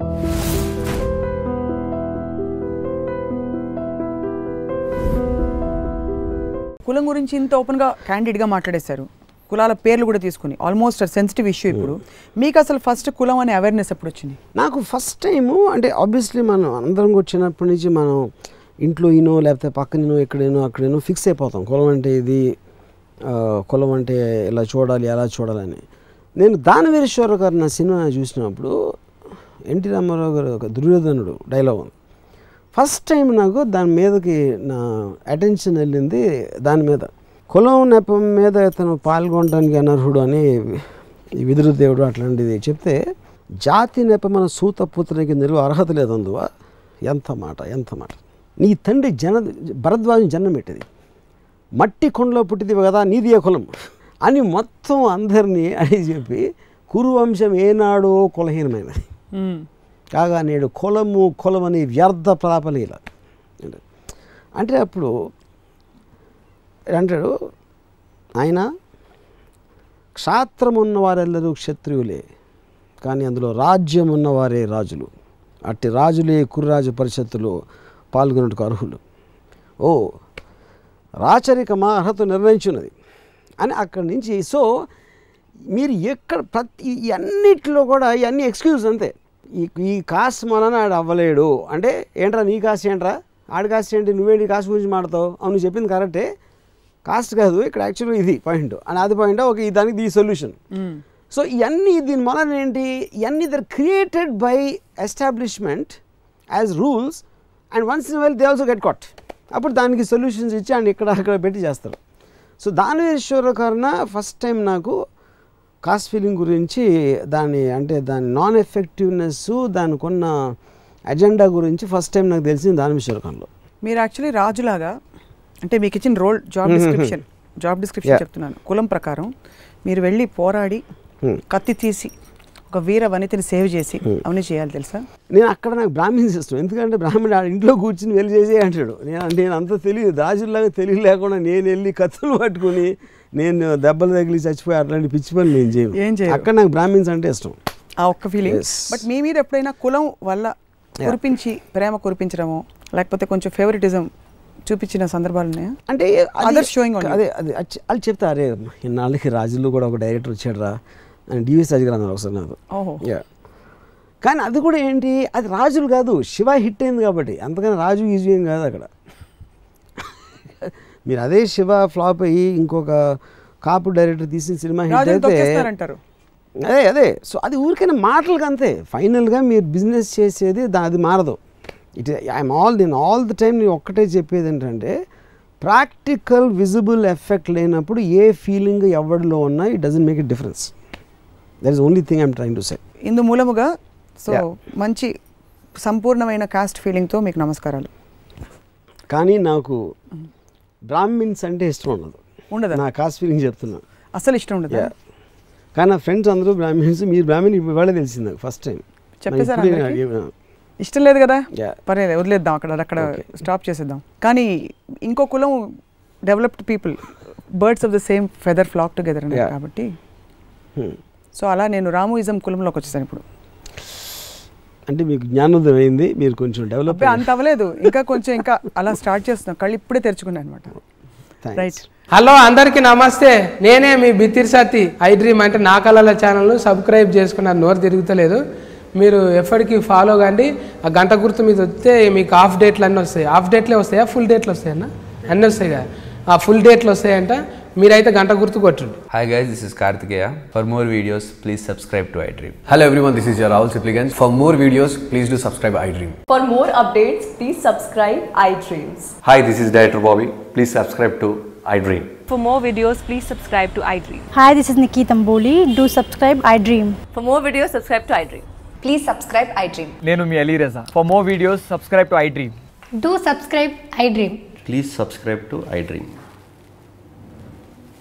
కులం గురించి ఇంత ఓపెన్గా క్యాండిడ్గా మాట్లాడేశారు కులాల పేర్లు కూడా తీసుకుని ఆల్మోస్ట్ సెన్సిటివ్ ఇష్యూ ఇప్పుడు మీకు అసలు ఫస్ట్ కులం అనే అవేర్నెస్ ఎప్పుడు వచ్చింది నాకు ఫస్ట్ టైము అంటే ఆబ్వియస్లీ మనం అందరం వచ్చినప్పటి నుంచి మనం ఇంట్లో ఈనో లేకపోతే పక్కనో ఎక్కడేనో అక్కడేనో ఫిక్స్ అయిపోతాం కులం అంటే ఇది ఆ, కులం అంటే ఇలా చూడాలి అలా చూడాలని నేను దానవీరేశ్వర గారు నా సినిమా చూసినప్పుడు ఎన్టీ రామారావు గారు ఒక దుర్యోధనుడు డైలాగ్ ఉంది ఫస్ట్ టైం నాకు దాని మీదకి నా అటెన్షన్ వెళ్ళింది దాని మీద కులం నెపం మీద ఇతను పాల్గొనడానికి అనర్హుడు అని ఈ విదురుదేవుడు అట్లాంటిది చెప్తే జాతి నెపమన సూతపుత్రునికి నిలువ అర్హత లేదందువా ఎంత మాట ఎంత మాట నీ తండ్రి జన భరద్వాజం జన్మ పెట్టింది మట్టి కొండలో పుట్టిదివి కదా నీది ఏ కులం అని మొత్తం అందరినీ అని చెప్పి కురువంశం ఏనాడో కులహీనమైనది కాగా నేడు కులము కులమని వ్యర్థ ప్రాపలీల అంటే అప్పుడు అంటాడు ఆయన క్షాత్రం ఉన్నవారెల్లరూ క్షత్రియులే కానీ అందులో రాజ్యం ఉన్నవారే రాజులు అట్టి రాజులే కుర్రాజు పరిషత్తులో పాల్గొనటకు అర్హులు ఓ రాచరికమా అర్హత నిర్ణయించున్నది అని అక్కడి నుంచి సో మీరు ఎక్కడ ప్రతి ఈ అన్నిట్లో కూడా ఇవన్నీ ఎక్స్క్యూజ్ అంతే ఈ ఈ కాస్ట్ మనన ఆడు అవ్వలేడు అంటే ఏంట్రా నీ కాస్ట్ ఏంట్రా ఆడి కాస్ట్ ఏంటి నువ్వేంటి కాస్ట్ గురించి మాడతావు అవును నువ్వు చెప్పింది కరెక్టే కాస్ట్ కాదు ఇక్కడ యాక్చువల్గా ఇది పాయింట్ అని అది పాయింట్ ఓకే ఈ దానికి ఈ సొల్యూషన్ సో ఇవన్నీ దీని మొదలు ఏంటి ఇవన్నీ there created by establishment as rules and once in well they also get caught అప్పుడు దానికి సొల్యూషన్స్ ఇచ్చి అండ్ ఇక్కడ అక్కడ పెట్టి చేస్తారు సో దానివేశ్వర కారణ ఫస్ట్ టైం నాకు కాస్ట్ ఫీలింగ్ గురించి దాని అంటే దాని నాన్ ఎఫెక్టివ్నెస్ దానికి ఉన్న అజెండా గురించి ఫస్ట్ టైం నాకు తెలిసింది దానివేశ్వరకంలో మీరు యాక్చువల్లీ రాజులాగా అంటే మీకు ఇచ్చిన role job description job description Yeah. చెప్తున్నాను కులం ప్రకారం మీరు వెళ్ళి పోరాడి Hmm. కత్తి తీసి ఒక వీర వనితని సేవ్ చేసి అవన్నీ చేయాలి తెలుసా నేను అక్కడ నాకు బ్రాహ్మిన్స్ ఇష్టం ఎందుకంటే బ్రాహ్మణుడు ఆడ ఇంట్లో కూర్చుని వెళ్ళి చేసే అంటాడు నేను నేను అంత తెలియదు రాజుల్లాగా తెలివి లేకుండా నేను వెళ్ళి కత్తులు పట్టుకుని నేను దెబ్బలు తగిలి చచ్చిపోయి అట్లాంటి పిచ్చి పనులు నేను ఏం చేయను చేయవు. అక్కడ నాకు బ్రాహ్మిన్స్ అంటే ఇష్టం ఆ ఒక్క ఫీలింగ్ Yes. బట్ మీ మీద ఎప్పుడైనా కులం వల్ల కురిపించి ప్రేమ కురిపించడమో లేకపోతే కొంచెం ఫేవరెటిజం చూపించిన సందర్భాలు ఉన్నాయా అంటే అది- Others showing on you. అదే అదే అచ్చి- వాళ్ళు చెప్తా అరే ఇన్నాళ్ళకి రాజుల్లో కూడా ఒక డైరెక్టర్ వచ్చాడు రా అని డివిఎస్ రాజు గారు అన్నారు ఒకసారి నాకు ఓహో యా కానీ అది కూడా ఏంటి అది రాజులు కాదు శివ హిట్ అయింది కాబట్టి అంతకని రాజు ఈజీ ఏం కాదు అక్కడ మీరు అదే శివ ఫ్లాప్ అయ్యి ఇంకొక కాపు డైరెక్టర్ తీసిన సినిమా హిట్ రాజుని అయితే తొక్కేస్తారంటారు అదే అదే సో అది ఊరికైనా మాటలకు అంతే ఫైనల్గా మీరు బిజినెస్ చేసేది దా అది మారదు ఇట్ ఐఎమ్ ఆల్ నేను ఆల్ ద టైం నేను ఒక్కటే చెప్పేది ఏంటంటే ప్రాక్టికల్ విజిబుల్ ఎఫెక్ట్ లేనప్పుడు ఏ ఫీలింగ్ ఎవరిలో ఉన్నా it doesn't make it difference that is only thing I'm trying to say ఇందు మూలముగా సో Yeah. మంచి సంపూర్ణమైన కాస్ట్ ఫీలింగ్తో మీకు నమస్కారాలు కానీ నాకు బ్రాహ్మిన్స్ అంటే ఇష్టం ఉండదు ఉండదా నా కాస్ట్ ఫీలింగ్ చెప్తున్నా అసలు ఇష్టం ఉండదు Yeah. కానీ నా ఫ్రెండ్స్ అందరూ బ్రాహ్మిన్స్ మీరు బ్రాహ్మణ్ ఇప్పుడు వాళ్ళే తెలిసింది నాకు ఫస్ట్ టైం చెప్పేశారా అందరికీ? ఇష్టం లేదు కదా Yeah. పర్లేదు వదిలేద్దాం అక్కడ అక్కడ Okay. స్టాప్ చేసేద్దాం కానీ ఇంకో కులం developed people birds of the same feather flock together అన్నారు Yeah. కాబట్టి సో అలా నేను రాముయిజం కులంలోకి వచ్చేసాను ఇప్పుడు అంటే మీకు జ్ఞానోదయం అయింది మీరు కొంచెం డెవలప్ అబ్బే అంత అవ్వలేదు ఇంకా కొంచెం ఇంకా అలా స్టార్ట్ చేస్తున్నాం కళ్ళు ఇప్పుడే తెరుచుకున్నాను అనమాట రైట్ హలో అందరికీ నమస్తే నేనే మీ బిత్తిరి సత్తి ఐ డ్రీమ్ అంటే నా కళల ఛానల్ను సబ్స్క్రైబ్ చేసుకున్నారు నోరు తిరుగుతలేదు మీరు ఎప్పటికీ ఫాలో కండి ఆ గంట గుర్తు మీద వస్తే మీకు హాఫ్ డేట్లు అన్నీ వస్తాయి హాఫ్ డేట్లే వస్తాయా ఫుల్ డేట్లు వస్తాయన్న అన్నీ వస్తాయి కదా ఆ ఫుల్ డేట్లు వస్తాయంట మీరైతే గంట గుర్తు కొట్టండి Hi guys, this is Kartikeya. For more videos, please subscribe to iDream. Hello everyone, this is your Rahul Sipligans. For more videos, please do subscribe iDream. For more updates, please subscribe iDreams. Hi, this is Director Bobby. Please subscribe to iDream. For more videos, please subscribe to iDream. Hi, this is Nikki Tamboli. Do subscribe I Dream. For more videos, subscribe to iDream. Please subscribe iDream. నేను మీ Ali Raza for more videos subscribe to I dream Do subscribe I Dream. Please subscribe to iDream.